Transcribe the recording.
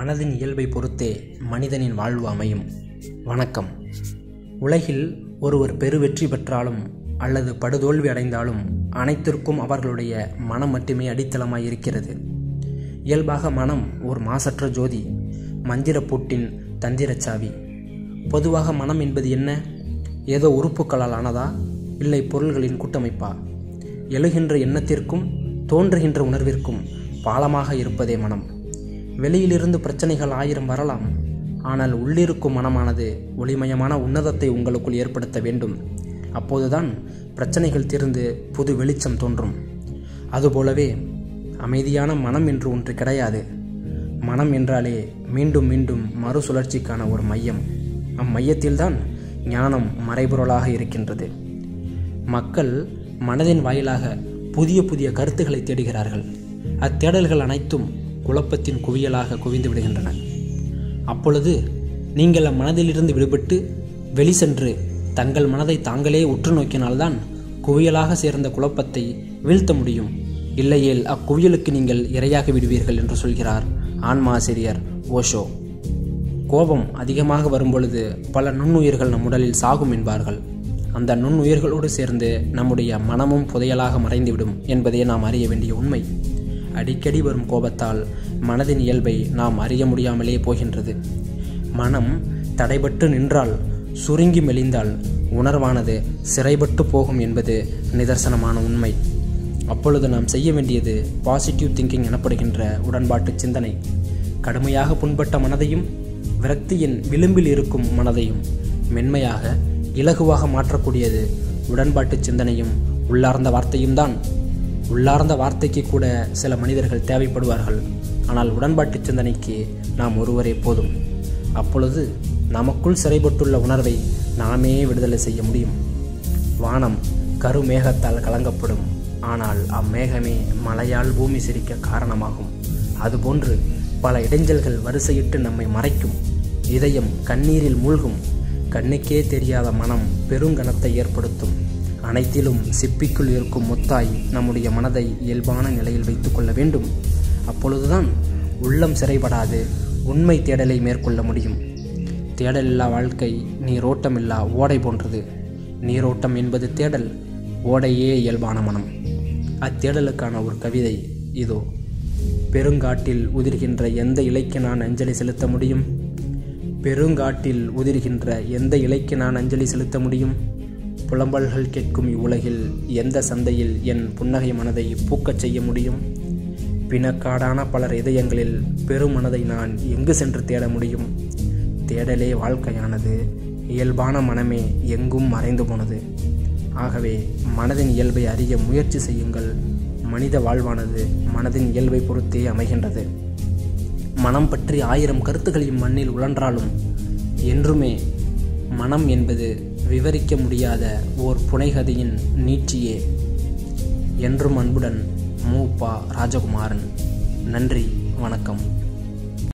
மனதின் இயல்பை பொறுத்தே மனிதனின் வாழ்வு அமையும் வணக்கம் உலகில் ஒருவர் பெருவெற்றி பெற்றாலும் அல்லது படுதோல்வி அடைந்தாலும் அனைத்திற்கும் அவர்களுடைய மனம் மட்டுமே அடித்தளமாய் இருக்கிறது இயல்பாக மனம் ஒரு மாசற்ற ஜோதி மந்திரப்பூட்டின் தந்திரச்சாவி பொதுவாக மனம் என்பது என்ன ஏதோ உறுப்புகளால் ஆனதா இல்லை பொருள்களின் கூட்டமைப்பா எழுகின்ற எண்ணத்திற்கும் தோன்றுகின்ற உணர்விற்கும் பாலமாக இருப்பதே மனம் வெளியிலிருந்து பிரச்சனைகள் ஆயிரம் வரலாம் ஆனால் உள்ளிருக்கும் மனமானது ஒளிமயமான உன்னதத்தை உங்களுக்குள் ஏற்படுத்த வேண்டும் அப்போதுதான் பிரச்சனைகள் தீர்ந்து புது வெளிச்சம் தோன்றும் அதுபோலவே அமைதியான மனம் என்று ஒன்று கிடையாது மனம் என்றாலே மீண்டும் மீண்டும் மறுசுழற்சிக்கான ஒரு மையம் அம்மையத்தில்தான் ஞானம் மறைபொருளாக இருக்கின்றது மக்கள் மனதின் வாயிலாக புதிய புதிய கருத்துக்களை தேடுகிறார்கள் அத்தேடல்கள் அனைத்தும் குழப்பத்தின் குவியலாக குவிந்து விடுகின்றன அப்பொழுது நீங்கள் அம்மனதிலிருந்து விடுபட்டு வெளி சென்று தங்கள் மனதை தாங்களே உற்று நோக்கினால்தான் குவியலாக சேர்ந்த குழப்பத்தை வீழ்த்த முடியும் இல்லையேல் அக்குவியலுக்கு நீங்கள் இரையாகி விடுவீர்கள் என்று சொல்கிறார் ஆன்மாசிரியர் ஓஷோ கோபம் அதிகமாக வரும்பொழுது பல நுண்ணுயிர்கள் நம் உடலில் சாகும் என்பார்கள் அந்த நுண்ணுயிர்களோடு சேர்ந்து நம்முடைய மனமும் புதையலாக மறைந்துவிடும் என்பதே நாம் அறிய வேண்டிய உண்மை அடிக்கடி வரும் கோபத்தால் மனதின் இயல்பை நாம் அறிய முடியாமலே போகின்றது மனம் தடைபட்டு நின்றால் சுருங்கி மெலிந்தால் உணர்வானது சிறைபட்டு போகும் என்பது நிதர்சனமான உண்மை அப்பொழுது நாம் செய்ய வேண்டியது பாசிட்டிவ் திங்கிங் எனப்படுகின்ற உடன்பாட்டு சிந்தனை கடுமையாக புண்பட்ட மனதையும் விரக்தியின் விளிம்பில் இருக்கும் மனதையும் மென்மையாக இலகுவாக மாற்றக்கூடியது உடன்பாட்டு சிந்தனையும் உள்ளார்ந்த வார்த்தையும் தான் உள்ளார்ந்த வார்த்தைக்கு கூட சில மனிதர்கள் தேவைப்படுவார்கள் ஆனால் உடன்பாட்டு சிந்தனைக்கு நாம் ஒருவரே போதும் அப்பொழுது நமக்குள் சிறைப்பட்டுள்ள உணர்வை நாமே விடுதலை செய்ய முடியும் வானம் கருமேகத்தால் கலங்கப்படும் ஆனால் அம்மேகமே மழையால் பூமி சிரிக்க காரணமாகும் அதுபோன்று பல இடைஞ்சல்கள் வரிசையிட்டு நம்மை மறைக்கும் இதயம் கண்ணீரில் மூழ்கும் கண்ணுக்கே தெரியாத மனம் பெருங்கணத்தை ஏற்படுத்தும் அனைத்திலும் சிப்பிக்குள் இருக்கும் முத்தாய் நம்முடைய மனதை இயல்பான நிலையில் வைத்துக்கொள்ள வேண்டும் அப்பொழுதுதான் உள்ளம் சிறைபடாது உண்மை தேடலை மேற்கொள்ள முடியும் தேடலில்லா வாழ்க்கை நீரோட்டமில்லா ஓடை போன்றது நீரோட்டம் என்பது தேடல் ஓடையே இயல்பான மனம் அத்தேடலுக்கான ஒரு கவிதை இதோ பெருங்காட்டில் உதிர்கின்ற எந்த இலைக்கு நான் அஞ்சலி செலுத்த முடியும் பெருங்காட்டில் உதிர்கின்ற எந்த இலைக்கு நான் அஞ்சலி செலுத்த முடியும் புலம்பல்கள் கேட்கும் இவ்வுலகில் எந்த சந்தையில் என் புன்னகை மனதை பூக்கச் செய்ய முடியும் பிணக்காடான பலர் இதயங்களில் பெருமனதை நான் எங்கு சென்று தேட முடியும் தேடலே வாழ்க்கையானது இயல்பான மனமே எங்கும் மறைந்து போனது ஆகவே மனதின் இயல்பை அறிய முயற்சி செய்யுங்கள் மனித வாழ்வானது மனதின் இயல்பை பொறுத்தே அமைகின்றது மனம் பற்றி ஆயிரம் கருத்துக்கள் இம்மண்ணில் உழன்றாலும் என்றுமே மனம் என்பது விவரிக்க முடியாத ஓர் புனைகதையின் நீட்சியே என்றும் அன்புடன் மூப்பா ராஜகுமாரன் நன்றி வணக்கம்